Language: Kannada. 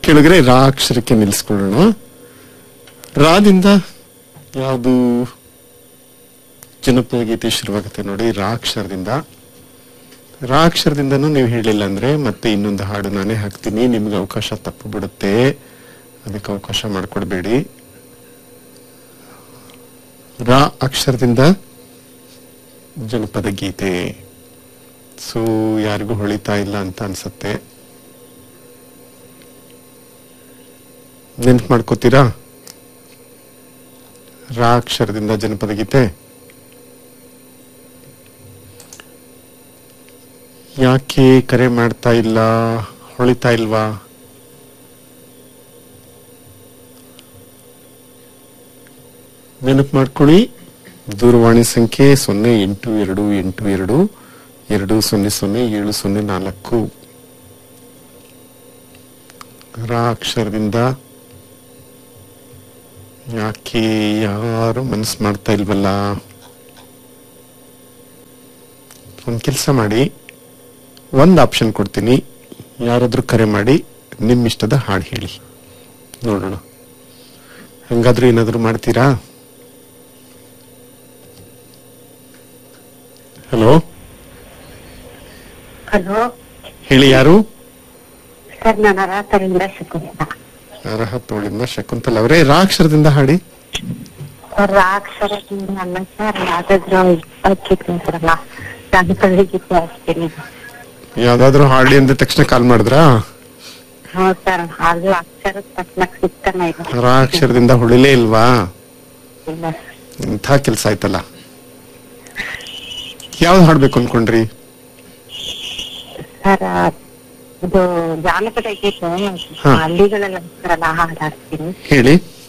ಕೇಳಿದ್ರೆ ರಾ ಅಕ್ಷರಕ್ಕೆ ನಿಲ್ಲಿಸ್ಕೊಳ್ಳೋಣ ರಾದಿಂದ ಯಾವುದು ಜನಪದ ಗೀತೆ ಶುರುವಾಗುತ್ತೆ ನೋಡಿ ರಾ ಅಕ್ಷರದಿಂದ ರಾ ಅಕ್ಷರದಿಂದನೂ ನೀವು ಹೇಳಿಲ್ಲ ಅಂದ್ರೆ ಮತ್ತೆ ಇನ್ನೊಂದು ಹಾಡು ನಾನೇ ಹಾಕ್ತೀನಿ ನಿಮ್ಗೆ ಅವಕಾಶ ತಪ್ಪು ಬಿಡುತ್ತೆ ಅದಕ್ಕೆ ಅವಕಾಶ ಮಾಡಿಕೊಡ್ಬೇಡಿ ರಾ ಅಕ್ಷರದಿಂದ ಜನಪದ ಗೀತೆ ಸೊ ಯಾರಿಗೂ ಹೊಳಿತಾ ಇಲ್ಲ ಅಂತ ಅನ್ಸತ್ತೆ ನೆನ್ಪು ಮಾಡ್ಕೋತೀರಾ ರಾ ಅಕ್ಷರದಿಂದ ಜನಪದ ಗೀತೆ ಯಾಕೆ ಕರೆ ಮಾಡ್ತಾ ಇಲ್ಲ ಹೊಳಿತಾ ಇಲ್ವಾ ನೆನಪು ಮಾಡ್ಕೊಳ್ಳಿ ದೂರವಾಣಿ ಸಂಖ್ಯೆ ಸೊನ್ನೆ ಎಂಟು ಎರಡು ಎಂಟು ಎರಡು ಎರಡು ಸೊನ್ನೆ ಸೊನ್ನೆ ಏಳು ಸೊನ್ನೆ ನಾಲ್ಕು ರಾ ಅಕ್ಷರದಿಂದ ಯಾಕೆ ಯಾರು ಮನಸ್ಸು ಮಾಡ್ತಾ ಇಲ್ವಲ್ಲ ಒಂದು ಕೆಲಸ ಮಾಡಿ ಒಂದು ಆಪ್ಷನ್ ಕೊಡ್ತೀನಿ ಯಾರಾದ್ರೂ ಕರೆ ಮಾಡಿ ನಿಮ್ಮ ಇಷ್ಟದ ಹಾಡು ಹೇಳಿ ನೋಡೋಣ ಹಂಗಾದ್ರೂ ಏನಾದ್ರೂ ಮಾಡ್ತೀರಾ ಹಲೋ ಹಲೋ ಹೇಳಿ ಯಾರು ಸರ್ ನಾನು ರಾತರಿಂದ ಶಕುಂತ ಅರ್ಹತೋಳಿಂದ ಶಕುಂತಲ್ ಅವರೇ ರಾ ಅಕ್ಷರದಿಂದ ಹಾಡಿ ಸರ್ ಅಕ್ಷರದಿಂದ ಅಲ್ಲ ಸರ್ ಯಾವ್ದಾದ್ರು ಹಚ್ಚಿದ್ರಲ್ಲ ಜಾನಪದ ಗೀತೆ ಹಾಕ್ತೀನಿ ಯಾವ್ದಾದ್ರು ಹಾಡಿ ಅಂದ ತಕ್ಷಣ ಕಾಲ್ ಮಾಡಿದ್ರಾ ಹ್ಞೂ ಸರ್ ಅದು ಅಕ್ಷರ ತಕ್ಷಣ ಸಿಗ್ತಾನೆ ಇಲ್ಲ ರಾ ಅಕ್ಷರದಿಂದ ಹೊಳಿಲೇ ಇಲ್ವಾ ಇಲ್ಲ ಇಂಥ ಕೆಲಸ ಆಯ್ತಲ್ಲ ಯಾವ್ದು ಹಾಡ್ಬೇಕು ಅನ್ಕೊಂಡ್ರಿ ಸರ್ ಇದು ಜಾನಪದ ಗೀತೆ ಹಾ. ಹಳ್ಳಿಗಳೆಲ್ಲ ಇರ್ತಾರಲ್ಲ ಹಾಡು ಹಾಡ್ತೀನಿ ಹೇಳಿ